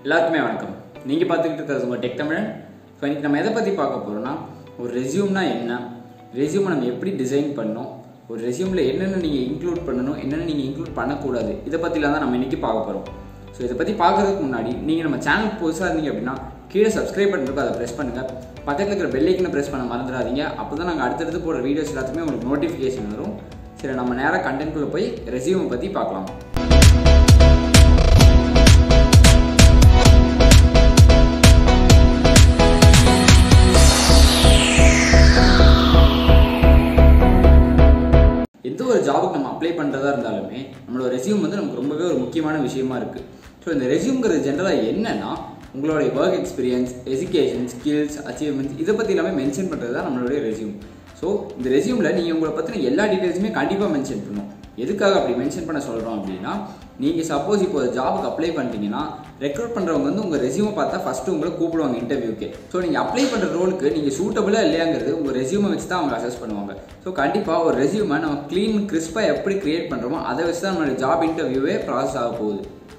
எல்லாருக்குமே வணக்கம் நீங்கள் பார்த்துக்கிட்டு இருக்கிறது உங்கள் டெக் தமிழன் ஸோ இன்னைக்கு நம்ம எதை பற்றி பார்க்க போகிறோம்னா ஒரு ரெசியூம்னா என்ன ரெசியூமை நம்ம எப்படி டிசைன் பண்ணணும் ஒரு ரெசியூமில் என்னென்ன நீங்கள் இன்க்ளூட் பண்ணணும் என்னென்ன நீங்கள் இன்க்ளூட் பண்ணக்கூடாது இதை பற்றிலாம் தான் நம்ம இன்றைக்கி பார்க்க போகிறோம் ஸோ இதை பற்றி பார்க்கறதுக்கு முன்னாடி நீங்கள் நம்ம சேனலுக்கு புதுசாக இருந்தீங்க அப்படின்னா கீழே சப்ஸ்கிரைப் பண்ணிருக்கோம் அதை ப்ரெஸ் பண்ணுங்கள் பக்கத்தில் இருக்கிற பெல்லைக்கனை ப்ரெஸ் பண்ண மறந்துடாதீங்க அப்போ தான் நாங்கள் அடுத்தடுத்து போடுற வீடியோஸ் எல்லாத்துக்குமே உங்களுக்கு நோட்டிஃபிகேஷன் வரும் சரி நம்ம நேராக கண்டென்ட்குள்ளே போய் ரெசியூமை பற்றி பார்க்கலாம் எந்த ஒரு ஜாபுக்கு நம்ம அப்ளை பண்ணுறதா இருந்தாலுமே நம்மளோட ரெசியூம் வந்து நமக்கு ரொம்பவே ஒரு முக்கியமான விஷயமா இருக்குது ஸோ இந்த ரெசியூம்ங்கிறது ஜென்ரலாக என்னன்னா உங்களுடைய work experience education skills achievements இதை பற்றி எல்லாமே மென்ஷன் பண்ணுறது தான் நம்மளுடைய ரெசியூம் ஸோ இந்த ரெசியூமில் நீங்கள் உங்களை பற்றின எல்லா டீட்டெயில்ஸுமே கண்டிப்பாக மென்ஷன் பண்ணணும் எதுக்காக அப்படி மென்ஷன் பண்ண சொல்கிறோம் அப்படின்னா நீங்கள் சப்போஸ் இப்போ ஒரு ஜாபுக்கு அப்ளை பண்ணிட்டீங்கன்னா ரெக்ரூட் பண்ணுறவங்க வந்து உங்கள் ரெசியூமை பார்த்தா ஃபஸ்ட்டு உங்களை கூப்பிடுவாங்க இன்டர்வியூக்கு ஸோ நீங்கள் அப்ளை பண்ணுற ரோலுக்கு நீங்கள் சூட்டபுளாக இல்லையாங்கிறது உங்கள் ரெசியூமை வச்சு தான் அவங்க அசஸ் பண்ணுவாங்க ஸோ கண்டிப்பாக ஒரு ரெசியூமை நம்ம க்ளீன் கிறிஸ்பாக எப்படி கிரியேட் பண்ணுறோமோ அதை வச்சு தான் நம்மளோட ஜாப் இன்டர்வியூவே ப்ராசஸ் ஆக போகுது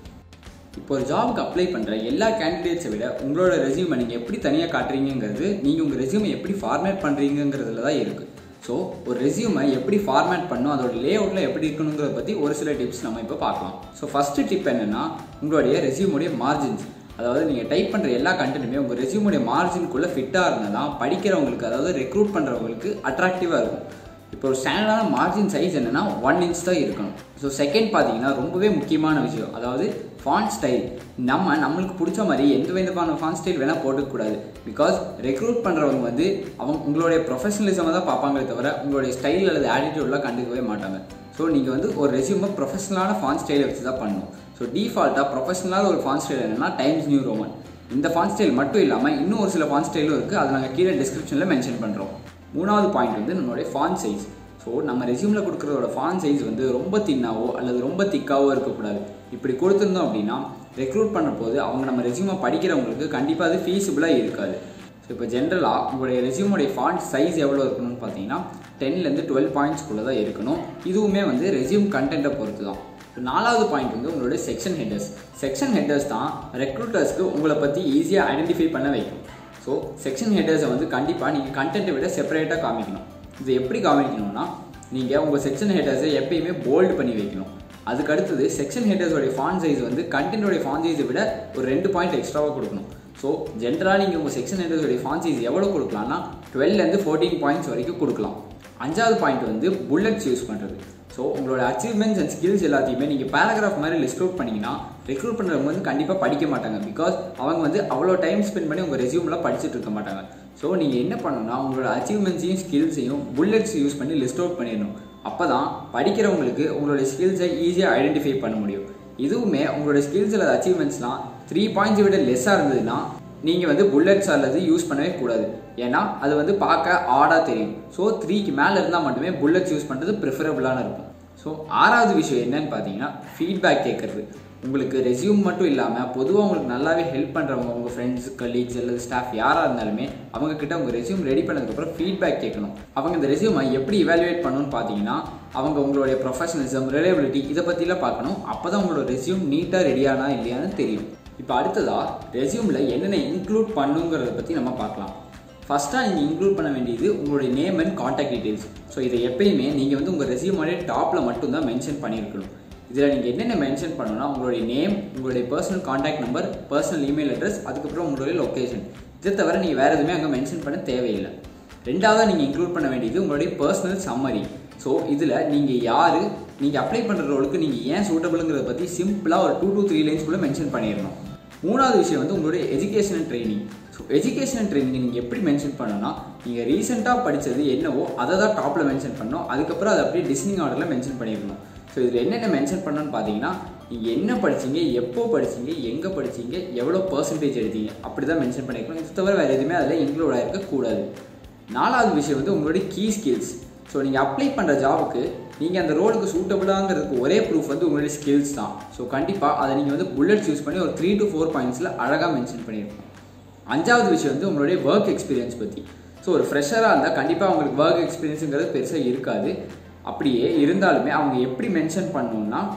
இப்போ ஒரு ஜாபுக்கு அப்ளை பண்ணுற எல்லா கேண்டிடேட்ஸை விட உங்களோட ரெசியூமை நீங்கள் எப்படி தனியாக காட்டுறீங்கிறது நீங்கள் உங்கள் ரெசியூமை எப்படி ஃபார்மேட் பண்ணுறீங்கிறதுல தான் இருக்குது ஸோ ஒரு ரெசியூமை எப்படி ஃபார்மேட் பண்ணும் அதோட லே அவுட்டில் எப்படி இருக்கணுங்கிறத பற்றி ஒரு சில டிப்ஸ் நம்ம இப்போ பார்க்கலாம் ஸோ ஃபஸ்ட்டு டிப் என்னென்னா உங்களுடைய ரெசியூமுடைய மார்ஜின்ஸ் அதாவது நீங்கள் டைப் பண்ணுற எல்லா கண்டென்ட்டுமே உங்கள் ரெசியூமுடைய மார்ஜின்குள்ளே ஃபிட்டாக இருந்தால் தான் படிக்கிறவங்களுக்கு அதாவது ரெக்ரூட் பண்ணுறவங்களுக்கு அட்ராக்டிவாக இருக்கும் இப்போ ஒரு ஸ்டாண்டர்டான மார்ஜின் சைஸ் என்னென்னா ஒன் இன்ச் தான் இருக்கணும் ஸோ செகண்ட் பார்த்தீங்கன்னா ரொம்பவே முக்கியமான விஷயம் அதாவது ஃபாண்ட் ஸ்டைல் நம்ம நம்மளுக்கு பிடிச்ச மாதிரி எந்த விதமான ஃபாண்ட் ஸ்டைல் வேணால் போட்டுக்கூடாது பிகாஸ் ரெக்ரூட் பண்ணுறவங்க வந்து அவங்க உங்களுடைய ப்ரொஃபஷனலிசமை தான் பார்ப்பாங்களே தவிர உங்களுடைய ஸ்டைல் அல்லது ஆட்டிடியூட்லாம் கண்டுக்கவே மாட்டாங்க ஸோ நீங்கள் வந்து ஒரு ரெசியூமை ப்ரொஃபஷனலான ஃபாண்ட் ஸ்டைலை வச்சு தான் பண்ணணும் ஸோ டிஃபால்ட்டாக ப்ரொஃபஷனலான ஒரு ஃபாண்ட் ஸ்டைல் என்னென்னா டைம்ஸ் நியூ ரோமன் இந்த ஃபாண்ட் ஸ்டைல் மட்டும் இல்லாமல் இன்னும் ஒரு சில ஃபாண்ட் ஸ்டைலும் இருக்குது அதை நாங்கள் கீழே டிஸ்கிரிப்ஷனில் மென்ஷன் பண்ணுறோம் மூணாவது பாயிண்ட் வந்து நம்மளுடைய ஃபாண்ட் சைஸ் ஸோ நம்ம ரெசியூமில் கொடுக்குறதோட ஃபாண்ட் சைஸ் வந்து ரொம்ப தின்னாவோ அல்லது ரொம்ப திக்காவோ இருக்கக்கூடாது இப்படி கொடுத்துருந்தோம் அப்படின்னா ரெக்ரூட் பண்ணுற போது அவங்க நம்ம ரெசியூமை படிக்கிறவங்களுக்கு கண்டிப்பாக அது ஃபீஸிபிளாக இருக்காது ஸோ இப்போ ஜென்ரலாக உங்களுடைய ரெசியூமோடைய ஃபாண்ட் சைஸ் எவ்வளோ இருக்கணும்னு பார்த்தீங்கன்னா டென்லேருந்து டுவெல் பாயிண்ட்ஸ்குள்ளே தான் இருக்கணும் இதுவுமே வந்து ரெசியூம் கண்டென்ட்டை பொறுத்து தான் நாலாவது பாயிண்ட் வந்து உங்களுடைய செக்ஷன் ஹெட்டர்ஸ் செக்ஷன் ஹெட்டர்ஸ் தான் ரெக்ரூட்டர்ஸ்க்கு உங்களை பற்றி ஈஸியாக ஐடென்டிஃபை பண்ண வைக்கும் ஸோ செக்ஷன் ஹெட்டர்ஸை வந்து கண்டிப்பாக நீங்கள் கண்டென்ட்டை விட செப்பரேட்டாக காமிக்கணும் இது எப்படி காமிக்கணும்னா நீங்கள் உங்கள் செக்ஷன் ஹெட்டர்ஸை எப்பயுமே போல்டு பண்ணி வைக்கணும் அதுக்கு அடுத்தது செக்ஷன் ஹெட்டர்ஸோடைய ஃபான் சைஸ் வந்து கண்டென்ட்டோடைய ஃபான் சைஸை விட ஒரு ரெண்டு பாயிண்ட் எக்ஸ்ட்ராவாக கொடுக்கணும் ஸோ ஜென்ரலாக நீங்கள் உங்கள் செக்ஷன் ஹெட்டர்ஸோடைய ஃபான் சைஸ் எவ்வளோ கொடுக்கலாம்னா டுவெல்லேருந்து ஃபோர்டீன் பாயிண்ட்ஸ் வரைக்கும் கொடுக்கலாம் அஞ்சாவது பாயிண்ட் வந்து புல்லட்ஸ் யூஸ் பண்ணுறது ஸோ உங்களோட அச்சீவ்மெண்ட்ஸ் அண்ட் ஸ்கில்ஸ் எல்லாத்தையுமே நீங்கள் பேராகிராஃப் மாதிரி லிஸ்ட் அவுட் பண்ணிங்கன்னா ரெக்ரூட் பண்ணுறவங்க வந்து கண்டிப்பாக படிக்க மாட்டாங்க பிகாஸ் அவங்க வந்து அவ்வளோ டைம் ஸ்பெண்ட் பண்ணி உங்கள் ரெசியூமில் படிச்சுட்டு இருக்க மாட்டாங்க ஸோ நீங்கள் என்ன பண்ணணும்னா உங்களோட அச்சீவ்மெண்ட்ஸையும் ஸ்கில்ஸையும் புல்லட்ஸ் யூஸ் பண்ணி லிஸ்ட் அவுட் பண்ணிடணும் அப்போ தான் படிக்கிறவங்களுக்கு உங்களுடைய ஸ்கில்ஸை ஈஸியாக ஐடென்டிஃபை பண்ண முடியும் இதுவுமே உங்களோட ஸ்கில்ஸ் அல்லது அச்சீவ்மெண்ட்ஸ்லாம் த்ரீ பாயிண்ட்ஸை விட லெஸ்ஸாக இருந்ததுன்னா நீங்கள் வந்து புல்லட்ஸ் அல்லது யூஸ் பண்ணவே கூடாது ஏன்னா அது வந்து பார்க்க ஆடாக தெரியும் ஸோ த்ரீக்கு மேலே இருந்தால் மட்டுமே புல்லட்ஸ் யூஸ் பண்ணுறது ப்ரிஃபரபுளான இருக்கும் ஸோ ஆறாவது விஷயம் என்னன்னு பார்த்தீங்கன்னா ஃபீட்பேக் கேட்குறது உங்களுக்கு ரெசியூம் மட்டும் இல்லாமல் பொதுவாக உங்களுக்கு நல்லாவே ஹெல்ப் பண்ணுறவங்க உங்கள் ஃப்ரெண்ட்ஸ் கலீக்ஸ் அல்லது ஸ்டாஃப் யாராக இருந்தாலுமே அவங்க கிட்ட உங்கள் ரெசியூம் ரெடி பண்ணதுக்கப்புறம் ஃபீட்பேக் கேட்கணும் அவங்க இந்த ரெசியூமை எப்படி இவாலுவேட் பண்ணணும்னு பார்த்தீங்கன்னா அவங்க உங்களுடைய ப்ரொஃபஷனலிசம் ரிலேபிலிட்டி இதை பற்றிலாம் பார்க்கணும் அப்போ தான் உங்களோட ரெசியூம் நீட்டாக ரெடியானா இல்லையான்னு தெரியும் இப்போ அடுத்ததாக ரெசியூமில் என்னென்ன இன்க்ளூட் பண்ணுங்கிறத பற்றி நம்ம பார்க்கலாம் ஃபஸ்ட்டாக நீங்கள் இன்க்ளூட் பண்ண வேண்டியது உங்களுடைய name and contact details so இதை எப்பயுமே நீங்கள் வந்து உங்கள் ரெசியூமோடைய டாப்பில் மட்டும்தான் மென்ஷன் பண்ணியிருக்கணும் இதில் நீங்கள் என்னென்ன மென்ஷன் பண்ணணும்னா உங்களுடைய நேம் உங்களுடைய personal contact number personal email address அதுக்கப்புறம் உங்களுடைய லொக்கேஷன் இதை தவிர நீங்கள் வேறு எதுவுமே அங்கே மென்ஷன் பண்ண தேவையில்லை ரெண்டாவது நீங்கள் இன்க்ளூட் பண்ண வேண்டியது உங்களுடைய பர்சனல் சம்மரி ஸோ இதில் நீங்கள் யார் நீங்கள் அப்ளை பண்ணுற ரோலுக்கு நீங்கள் ஏன் சூட்டபிளுங்கிறத பற்றி சிம்பிளாக ஒரு டூ டூ த்ரீ லைன்ஸ்குள்ளே மென்ஷன் பண்ணிடணும் மூணாவது விஷயம் வந்து உங்களுடைய education and training so education and training நீங்கள் எப்படி மென்ஷன் பண்ணணும்னா நீங்கள் ரீசெண்டாக படித்தது என்னவோ அதை தான் டாப்பில் மென்ஷன் பண்ணணும் அதுக்கப்புறம் அதை அப்படியே டிஸ்னிங் ஆர்டரில் மென்ஷன் பண்ணியிருக்கணும் ஸோ இதில் என்னென்ன மென்ஷன் பண்ணணும்னு பார்த்தீங்கன்னா நீங்கள் என்ன படிச்சீங்க எப்போ படிச்சீங்க எங்கே படிச்சீங்க எவ்வளோ பர்சன்டேஜ் எடுத்தீங்க அப்படி தான் மென்ஷன் பண்ணியிருக்கணும் இது தவிர வேறு எதுவுமே அதில் இன்க்ளூட் ஆகிருக்கக்கூடாது நாலாவது விஷயம் வந்து உங்களுடைய கீ ஸ்கில்ஸ் ஸோ நீங்கள் அப்ளை பண்ணுற ஜாபுக்கு நீங்கள் அந்த ரோலுக்கு சூட்டபுளாங்கிறதுக்கு ஒரே ப்ரூஃப் வந்து உங்களுடைய ஸ்கில்ஸ் தான் ஸோ கண்டிப்பாக அதை நீங்கள் வந்து புல்லட்ஸ் யூஸ் பண்ணி ஒரு த்ரீ டு ஃபோர் பாயிண்ட்ஸில் அழகாக மென்ஷன் பண்ணியிருக்கணும் அஞ்சாவது விஷயம் வந்து உங்களுடைய ஒர்க் எக்ஸ்பீரியன்ஸ் பற்றி ஸோ ஒரு ஃப்ரெஷராக இருந்தால் கண்டிப்பாக அவங்களுக்கு ஒர்க் எக்ஸ்பீரியன்ஸுங்கிறது பெருசாக இருக்காது அப்படியே இருந்தாலுமே அவங்க எப்படி மென்ஷன் பண்ணணும்னா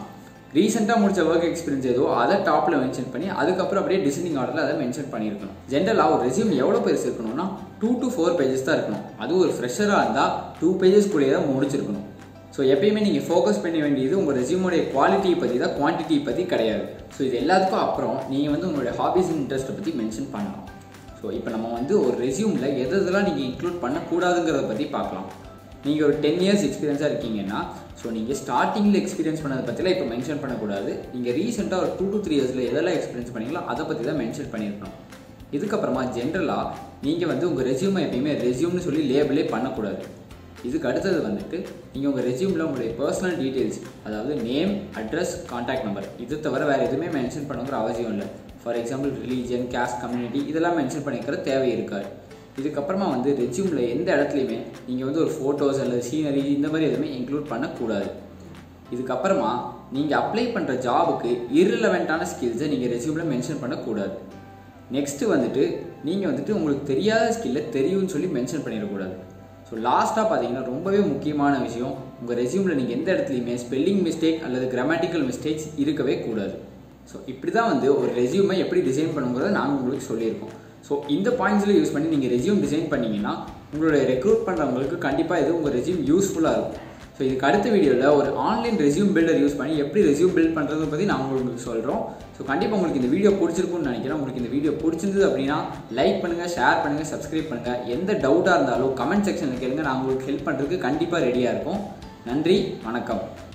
ரீசெண்டாக முடிச்ச ஒர்க் எக்ஸ்பீரியன்ஸ் ஏதோ அதை டாப்பில் மென்ஷன் பண்ணி அதுக்கப்புறம் அப்படியே டிசைனிங் ஆர்டரில் அதை மென்ஷன் பண்ணியிருக்கணும் ஜென்ரலாக ஒரு ரெசியூம் எவ்வளோ பெருசு இருக்கணும்னா டூ டு ஃபோர் பேஜஸ் தான் இருக்கணும் அது ஒரு ஃப்ரெஷராக இருந்தால் டூ பேஜஸ்க்குள்ளேயே தான் முடிச்சிருக்கணும் ஸோ எப்பயுமே நீங்கள் ஃபோக்கஸ் பண்ண வேண்டியது உங்கள் ரெசியூமோடைய குவாலிட்டியை பற்றி தான் குவான்டிட்டியை பற்றி கிடையாது ஸோ இது எல்லாத்துக்கும் அப்புறம் நீங்கள் வந்து உங்களுடைய ஹாபிஸ் அண்ட் இன்ட்ரெஸ்ட்டை பற்றி மென்ஷன் பண்ணலாம் ஸோ இப்போ நம்ம வந்து ஒரு ரெசியூமில் எது எதெல்லாம் நீங்கள் இன்க்ளூட் பண்ணக்கூடாதுங்கிறத பற்றி பார்க்கலாம் நீங்கள் ஒரு டென் இயர்ஸ் எக்ஸ்பீரியன்ஸாக இருக்கீங்கன்னா ஸோ நீங்கள் ஸ்டார்டிங்கில் எக்ஸ்பீரியன்ஸ் பண்ணதை பற்றிலாம் இப்போ மென்ஷன் பண்ணக்கூடாது நீங்கள் ரீசெண்டாக ஒரு டூ டு த்ரீ இயர்ஸில் எதெல்லாம் எக்ஸ்பீரியன்ஸ் பண்ணீங்களோ அதை பற்றி தான் மென்ஷன் பண்ணியிருக்கணும் இதுக்கப்புறமா ஜென்ரலாக நீங்கள் வந்து உங்கள் ரெசியூமை எப்பயுமே ரெசியூம்னு சொல்லி லேபிளே பண்ணக்கூடாது இதுக்கு அடுத்தது வந்துட்டு நீங்கள் உங்கள் ரெசியூமில் உங்களுடைய பர்சனல் டீட்டெயில்ஸ் அதாவது நேம் அட்ரஸ் காண்டாக்ட் நம்பர் இது தவிர வேறு எதுவுமே மென்ஷன் பண்ணுங்கிற அவசியம் இல்லை for example religion caste community இதெல்லாம் மென்ஷன் பண்ணிக்கிற தேவை இருக்காது இதுக்கப்புறமா வந்து ரெசியூமில் எந்த இடத்துலையுமே நீங்கள் வந்து ஒரு ஃபோட்டோஸ் அல்லது சீனரி இந்த மாதிரி எதுவுமே இன்க்ளூட் பண்ணக்கூடாது இதுக்கப்புறமா நீங்கள் அப்ளை பண்ணுற ஜாபுக்கு irrelevant-ஆன ஸ்கில்ஸை நீங்கள் ரெசியூமில் மென்ஷன் பண்ணக்கூடாது நெக்ஸ்ட்டு வந்துட்டு நீங்கள் வந்துட்டு உங்களுக்கு தெரியாத ஸ்கில்லை தெரியும்னு சொல்லி மென்ஷன் பண்ணிடக்கூடாது ஸோ லாஸ்ட்டாக பார்த்தீங்கன்னா ரொம்பவே முக்கியமான விஷயம் உங்கள் ரெசியூமில் நீங்கள் எந்த இடத்துலையுமே ஸ்பெல்லிங் மிஸ்டேக் அல்லது கிராமட்டிக்கல் மிஸ்டேக்ஸ் இருக்கவே கூடாது ஸோ இப்படி தான் வந்து ஒரு ரெசியூமை எப்படி டிசைன் பண்ணுங்கிறத நாங்கள் உங்களுக்கு சொல்லியிருக்கோம் ஸோ இந்த பாயிண்ட்ஸில் யூஸ் பண்ணி நீங்கள் ரெசியூம் டிசைன் பண்ணீங்கன்னா உங்களுடைய ரெக்ரூட் பண்ணுறவங்களுக்கு கண்டிப்பாக இது உங்கள் ரெசியூம் யூஸ்ஃபுல்லாக இருக்கும் ஸோ இதுக்கு அடுத்த வீடியோவில் ஒரு ஆன்லைன் ரெசியூம் பில்டர் யூஸ் பண்ணி எப்படி ரெசியூம் பில்ட் பண்ணுறதை பற்றி நான் உங்களுக்கு சொல்கிறோம் ஸோ கண்டிப்பாக உங்களுக்கு இந்த வீடியோ பிடிச்சிருக்கும்னு நினைக்கிறேன் உங்களுக்கு இந்த வீடியோ பிடிச்சிருந்தது அப்படின்னா லைக் பண்ணுங்கள் ஷேர் பண்ணுங்கள் சப்ஸ்கிரைப் பண்ணுங்கள் எந்த டவுட்டாக இருந்தாலும் கமெண்ட் செக்ஷனில் கேளுங்க நான் உங்களுக்கு ஹெல்ப் பண்ணுறதுக்கு கண்டிப்பாக ரெடியாக இருக்கும் நன்றி வணக்கம்